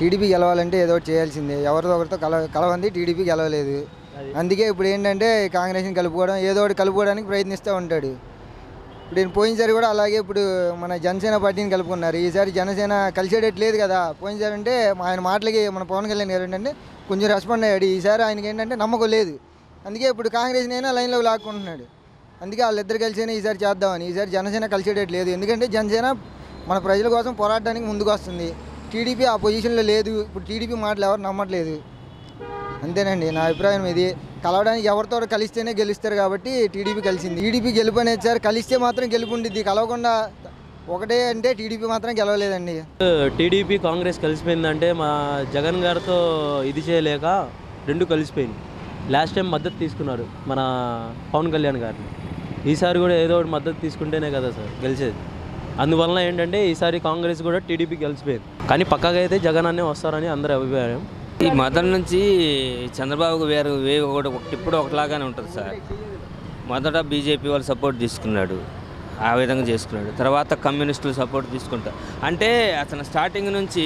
TDP గెలవాలంటే ఏదో ఒకటి చేయాల్సిందే ఎవరితో ఒకరితో కల కలవంది టీడీపీ గెలవలేదు అందుకే ఇప్పుడు ఏంటంటే కాంగ్రెస్ని కలుపుకోవడం ఏదో ఒకటి కలుపుకోవడానికి ప్రయత్నిస్తూ ఉంటాడు ఇప్పుడు ఈయన పోయినసారి కూడా అలాగే ఇప్పుడు మన జనసేన పార్టీని కలుపుకున్నారు ఈసారి జనసేన కలిసేటట్టు లేదు కదా పోయినసారి అంటే ఆయన మాటలకి మన పవన్ కళ్యాణ్ గారు ఏంటంటే కొంచెం రెస్పాండ్ అయ్యాడు ఈసారి ఆయనకి ఏంటంటే నమ్మకం లేదు అందుకే ఇప్పుడు కాంగ్రెస్ని అయినా లైన్లో లాక్కుంటున్నాడు అందుకే వాళ్ళిద్దరు కలిసినా ఈసారి చేద్దామని ఈసారి జనసేన కలిసేటట్టు లేదు ఎందుకంటే జనసేన మన ప్రజల కోసం పోరాడడానికి ముందుకు వస్తుంది టీడీపీ ఆ పొజిషన్లో లేదు ఇప్పుడు టీడీపీ మాటలు ఎవరు నమ్మట్లేదు అంతేనండి నా అభిప్రాయం ఇది కలవడానికి ఎవరితో కలిస్తేనే గెలుస్తారు కాబట్టి టీడీపీ కలిసింది టీడీపీ గెలుపు అనేది సార్ కలిస్తే మాత్రం గెలుపు ఉండిద్ది కలవకుండా ఒకటే అంటే టీడీపీ మాత్రం గెలవలేదండి టీడీపీ కాంగ్రెస్ కలిసిపోయిందంటే మా జగన్ గారితో ఇది చేయలేక రెండు కలిసిపోయింది లాస్ట్ టైం మద్దతు తీసుకున్నారు మన పవన్ కళ్యాణ్ గారిని ఈసారి కూడా ఏదో ఒకటి మద్దతు తీసుకుంటేనే కదా సార్ గెలిచేది అందువలన ఏంటంటే ఈసారి కాంగ్రెస్ కూడా టీడీపీ గెలిచిపోయింది కానీ పక్కగా అయితే జగన్ అన్నే వస్తారని అందరి అభిప్రాయం ఈ మొదటి నుంచి చంద్రబాబుకు వేరు వే ఒకటి ఒకటి ఇప్పుడు ఒకలాగానే ఉంటుంది సార్ మొదట బీజేపీ వాళ్ళు సపోర్ట్ తీసుకున్నాడు ఆ విధంగా చేసుకున్నాడు తర్వాత కమ్యూనిస్టులు సపోర్ట్ తీసుకుంటారు అంటే అతను స్టార్టింగ్ నుంచి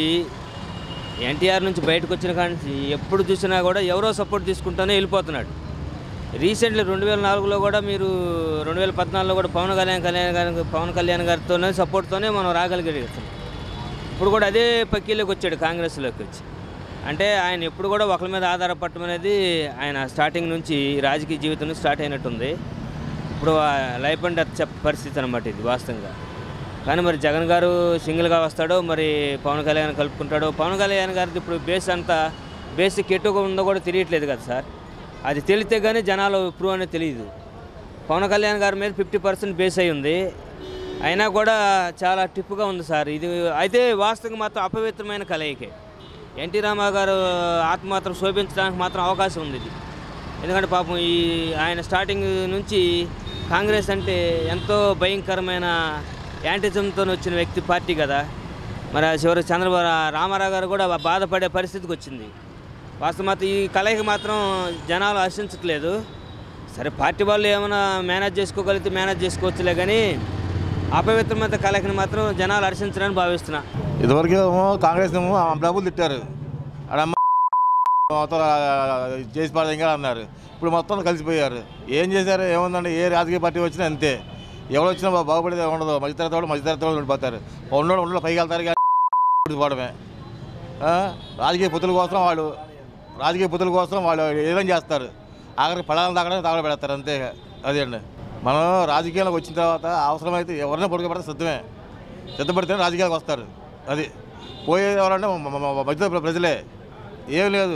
ఎన్టీఆర్ నుంచి బయటకు వచ్చిన కాడి నుంచి ఎప్పుడు చూసినా కూడా ఎవరో సపోర్ట్ తీసుకుంటూనే వెళ్ళిపోతున్నాడు రీసెంట్లీ రెండు వేల నాలుగులో కూడా మీరు రెండు వేల పద్నాలుగులో కూడా పవన్ కళ్యాణ్ కళ్యాణ్ గారి పవన్ కళ్యాణ్ గారితోనే సపోర్ట్తోనే మనం రాగలిగాం ఇప్పుడు కూడా అదే పక్కీలోకి వచ్చాడు కాంగ్రెస్లోకి వచ్చి అంటే ఆయన ఎప్పుడు కూడా ఒకరి మీద ఆధారపడటం అనేది ఆయన స్టార్టింగ్ నుంచి రాజకీయ జీవితం నుంచి స్టార్ట్ అయినట్టుంది ఇప్పుడు లైఫ్ అండ్ డెత్ చెప్ప పరిస్థితి అనమాట ఇది వాస్తవంగా కానీ మరి జగన్ గారు సింగిల్గా వస్తాడో మరి పవన్ కళ్యాణ్ కలుపుకుంటాడో పవన్ కళ్యాణ్ గారిది ఇప్పుడు బేస్ అంతా బేసిక్ ఎటుగా ఉందో కూడా తెలియట్లేదు కదా సార్ అది తెలితే కానీ జనాలు ప్రూవ్ అనేది తెలియదు పవన్ కళ్యాణ్ గారి మీద ఫిఫ్టీ పర్సెంట్ బేస్ అయి ఉంది అయినా కూడా చాలా టిప్పుగా ఉంది సార్ ఇది అయితే వాస్తవంగా మాత్రం అపవిత్రమైన కలయికే ఎన్టీ రామారావు గారు ఆత్మ మాత్రం శోభించడానికి మాత్రం అవకాశం ఉంది ఇది ఎందుకంటే పాపం ఈ ఆయన స్టార్టింగ్ నుంచి కాంగ్రెస్ అంటే ఎంతో భయంకరమైన యాంటిజంతో వచ్చిన వ్యక్తి పార్టీ కదా మరి ఆ చివరికి చంద్రబాబు రామారావు గారు కూడా బాధపడే పరిస్థితికి వచ్చింది వాస్తవం మాత్రం ఈ కలయిక మాత్రం జనాలు హర్షించట్లేదు సరే పార్టీ వాళ్ళు ఏమైనా మేనేజ్ చేసుకోగలిగితే మేనేజ్ చేసుకోవచ్చులే కానీ అపవిత్రమైన కలయికని మాత్రం జనాలు హర్షించడానికి భావిస్తున్నా ఇదివరకు ఏమో కాంగ్రెస్ ఏమో ఆ డబ్బులు తిట్టారు అడమ్మ మొత్తం చేసి పడదు అన్నారు ఇప్పుడు మొత్తం కలిసిపోయారు ఏం చేశారు ఏముందండి ఏ రాజకీయ పార్టీ వచ్చినా అంతే ఎవరు వచ్చినా బా- బాగుపడేది ఉండదు మధ్యతరగతి వాళ్ళు మధ్యతరగతి వాళ్ళు ఉండిపోతారు ఉన్నోడు ఉండడు పైకి వెళ్తారు కానీ పోవడమే ఆ? రాజకీయ పొత్తుల కోసం వాళ్ళు రాజకీయ పొత్తుల కోసం వాళ్ళు ఏదైనా చేస్తారు ఆఖరికి పడాలని తాగడానికి తాగడ పెడతారు అంతే అదే అండి మనం రాజకీయాలకు వచ్చిన తర్వాత అవసరమైతే ఎవరైనా పొడుగు సిద్ధమే సిద్ధపడితేనే రాజకీయాలకు వస్తారు అది పోయేది ఎవరంటే మ- మ- మ- మధ్య ప్రజలే ఏం లేదు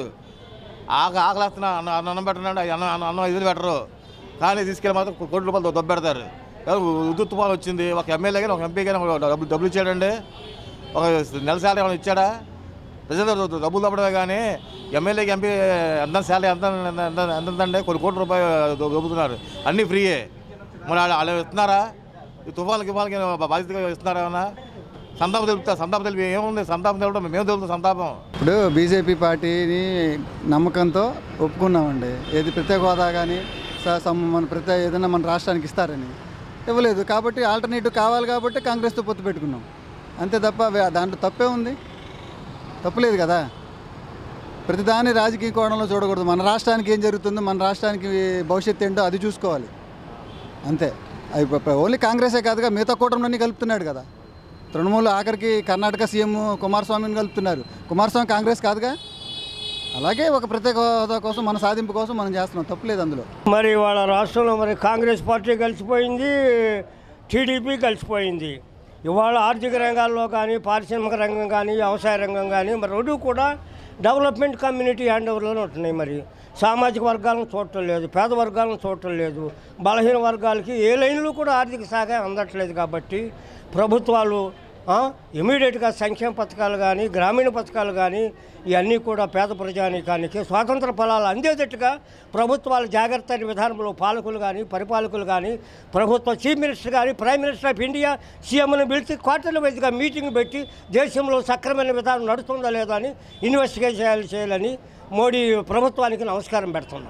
ఆక ఆకలిస్తున్నా అన్న అన్న అన్నం పెట్టనండి అన్నం అన్నం అన్నం ఇది పెట్టరు కానీ తీసుకెళ్ళి మాత్రం కో- కోట్ల రూపాయలు దొబ్బెడతారు ఉద్దు తుఫాన్ వచ్చింది ఒక ఎమ్మెల్యే కానీ ఒక ఎంపీ కానీ ఒక డబ్బులు డబ్బులు ఇచ్చాడండి ఒక నెల శాలరీ ఏమైనా ఇచ్చాడా ప్రజలు ద- డబ్బులు దప్పడమే కానీ ఎమ్మెల్యేకి ఎంపీ ఎంత శాలరీ ఎంత ఎంత ఎంత ఎంతండి కొన్ని కోట్ల రూపాయలు దొ- దొబ్బుతున్నారు అన్నీ ఫ్రీయే మరి వాళ్ళు వాళ్ళు ఇస్తున్నారా ఈ తుఫాన్కి తుఫాన్కి బాధ్యతగా ఇస్తున్నారా ఏమన్నా సంతాపం తెలుపుతా సంతాపం తెలిపి ఏముంది సంతాపం తెలపడం మేము తెలుపుతాం సంతాపం ఇప్పుడు బీజేపీ పార్టీని నమ్మకంతో ఒప్పుకున్నామండి ఏది ప్రత్యేక హోదా కానీ స- సమ్- మన ప్రత్యేక ఏదైనా మన రాష్ట్రానికి ఇస్తారని ఇవ్వలేదు కాబట్టి ఆల్టర్నేటివ్ కావాలి కాబట్టి కాంగ్రెస్తో పొత్తు పెట్టుకున్నాం అంతే తప్ప వే- దాంట్లో తప్పే ఉంది తప్పులేదు కదా ప్రతిదాని రాజకీయ కోణంలో చూడకూడదు మన రాష్ట్రానికి ఏం జరుగుతుందో మన రాష్ట్రానికి భవిష్యత్తు ఏంటో అది చూసుకోవాలి అంతే అవి ప- ప- ఓన్లీ కాంగ్రెసే కాదుగా మిగతా కూటమిలన్నీ కలుపుతున్నాడు కదా తృణమూల ఆఖరికి కర్ణాటక సీఎం కుమారస్వామిని కలుపుతున్నారు కుమారస్వామి కాంగ్రెస్ కాదుగా అలాగే ఒక ప్రత్యేక హోదా కోసం మన సాధింపు కోసం మనం చేస్తున్నాం తప్పులేదు అందులో మరి వాళ్ళ రాష్ట్రంలో మరి కాంగ్రెస్ పార్టీ కలిసిపోయింది టీడీపీ కలిసిపోయింది ఇవాళ ఆర్థిక రంగాల్లో కానీ పారిశ్రామిక రంగం కానీ వ్యవసాయ రంగం కానీ మరి రెండు కూడా డెవలప్మెంట్ కమ్యూనిటీ హ్యాండ్ ఓవర్లోనే ఉంటున్నాయి మరి సామాజిక వర్గాలను చూడటం లేదు పేద వర్గాలను చూడటం లేదు బలహీన వర్గాలకి ఏ లైన్లు కూడా ఆర్థిక సహాయం అందట్లేదు కాబట్టి ప్రభుత్వాలు ఇమీడియట్గా సంక్షేమ పథకాలు కానీ గ్రామీణ పథకాలు కానీ ఇవన్నీ కూడా పేద ప్రజానీకానికి స్వాతంత్ర ఫలాలు అందేటట్టుగా ప్రభుత్వాల జాగ్రత్త అనే విధానంలో పాలకులు కానీ పరిపాలకులు కానీ ప్రభుత్వ చీఫ్ మినిస్టర్ కానీ ప్రైమ్ మినిస్టర్ ఆఫ్ ఇండియా సీఎంను పిలిచి క్వార్టర్ల వైజ్గా మీటింగ్ పెట్టి దేశంలో సక్రమైన విధానం నడుస్తుందా లేదా అని ఇన్వెస్టిగేట్ చేయాలి చేయాలని మోడీ ప్రభుత్వానికి నమస్కారం పెడుతున్నాం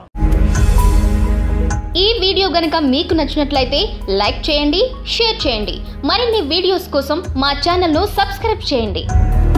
ఈ వీడియో గనుక మీకు నచ్చినట్లయితే లైక్ చేయండి షేర్ చేయండి మరిన్ని వీడియోస్ కోసం మా ఛానల్ను సబ్స్క్రైబ్ చేయండి